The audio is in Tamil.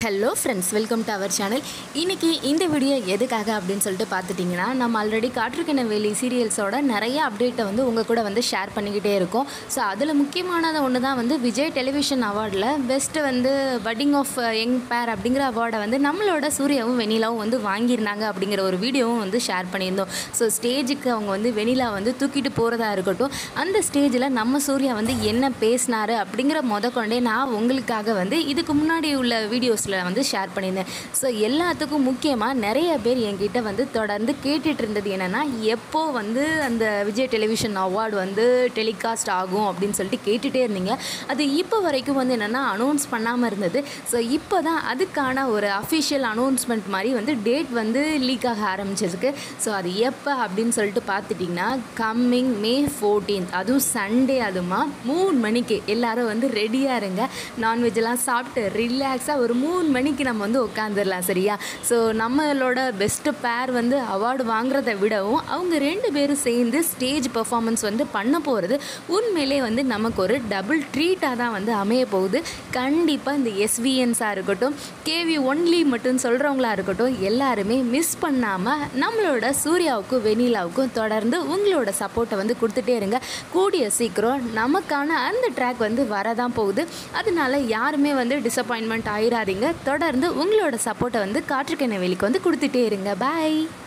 hello friends welcome to our channel இன்றைக்கி இந்த வீடியோ எதுக்காக அப்படின்னு சொல்லிட்டு பார்த்துட்டிங்கன்னா நம்ம ஆல்ரெடி காற்றுக்கென வேலி சீரியல்ஸோட நிறைய அப்டேட்டை வந்து உங்கள் கூட வந்து ஷேர் பண்ணிக்கிட்டே இருக்கோம் ஸோ அதில் முக்கியமானது ஒன்று தான் வந்து விஜய் டெலிவிஷன் அவார்டில் பெஸ்ட்டு வந்து பட்டிங் ஆஃப் யங் பேர் அப்படிங்கிற அவார்டை வந்து நம்மளோட சூர்யாவும் வெனிலாவும் வந்து வாங்கியிருந்தாங்க அப்படிங்கிற ஒரு வீடியோவும் வந்து ஷேர் பண்ணியிருந்தோம் ஸோ ஸ்டேஜுக்கு அவங்க வந்து வெனிலா வந்து தூக்கிட்டு போகிறதா இருக்கட்டும் அந்த ஸ்டேஜில் நம்ம சூர்யா வந்து என்ன பேசினாரு அப்படிங்கிற முத கொண்டே நான் உங்களுக்காக வந்து இதுக்கு முன்னாடி உள்ள வீடியோஸில் வந்து ஷேர் பண்ணியிருந்தேன் ஸோ எல்லாத்துக்கும் முக்கியமாக நிறைய பேர் என்கிட்ட வந்து தொடர்ந்து கேட்டுட்டு இருந்தது என்னென்னா எப்போ வந்து அந்த விஜய் டெலிவிஷன் அவார்டு வந்து டெலிகாஸ்ட் ஆகும் அப்படின்னு சொல்லிட்டு கேட்டுகிட்டே இருந்தீங்க அது இப்போ வரைக்கும் வந்து என்னென்னா அனௌன்ஸ் பண்ணாமல் இருந்தது ஸோ இப்போ தான் அதுக்கான ஒரு அஃபிஷியல் அனௌன்ஸ்மெண்ட் மாதிரி வந்து டேட் வந்து லீக் ஆக ஆரம்பிச்சிருக்கு ஸோ அது எப்போ அப்படின்னு சொல்லிட்டு பார்த்துட்டிங்கன்னா கம்மிங் மே ஃபோர்டீன்த் அதுவும் சண்டே அதுமா மூணு மணிக்கு எல்லாரும் வந்து ரெடியாக இருங்க நான்வெஜ்லாம் சாப்பிட்டு ரிலாக்ஸாக ஒரு மூணு மணிக்கு நம்ம வந்து உட்காந்துடலாம் சரியா ஸோ நம்மளோட பெஸ்ட்டு பேர் வந்து அவார்டு வாங்குறத விடவும் அவங்க ரெண்டு பேரும் சேர்ந்து ஸ்டேஜ் பெர்ஃபார்மன்ஸ் வந்து பண்ண போகிறது உண்மையிலே வந்து நமக்கு ஒரு டபுள் ட்ரீட்டாக தான் வந்து அமைய போகுது கண்டிப்பாக இந்த எஸ்விஎன்ஸாக இருக்கட்டும் கேவி ஒன்லி மட்டும் சொல்கிறவங்களா இருக்கட்டும் எல்லாருமே மிஸ் பண்ணாமல் நம்மளோட சூர்யாவுக்கும் வெனிலாவுக்கும் தொடர்ந்து உங்களோட சப்போர்ட்டை வந்து கொடுத்துட்டே இருங்க கூடிய சீக்கிரம் நமக்கான அந்த ட்ராக் வந்து வரதான் போகுது அதனால யாருமே வந்து டிசப்பாயின்மெண்ட் ஆயிடாதீங்க தொடர்ந்து உங்களோட சப்போர்ட்டை வந்து காற்றுக்கெண்ணெய் வெளிக்கு வந்து கொடுத்துட்டே இருங்க பாய்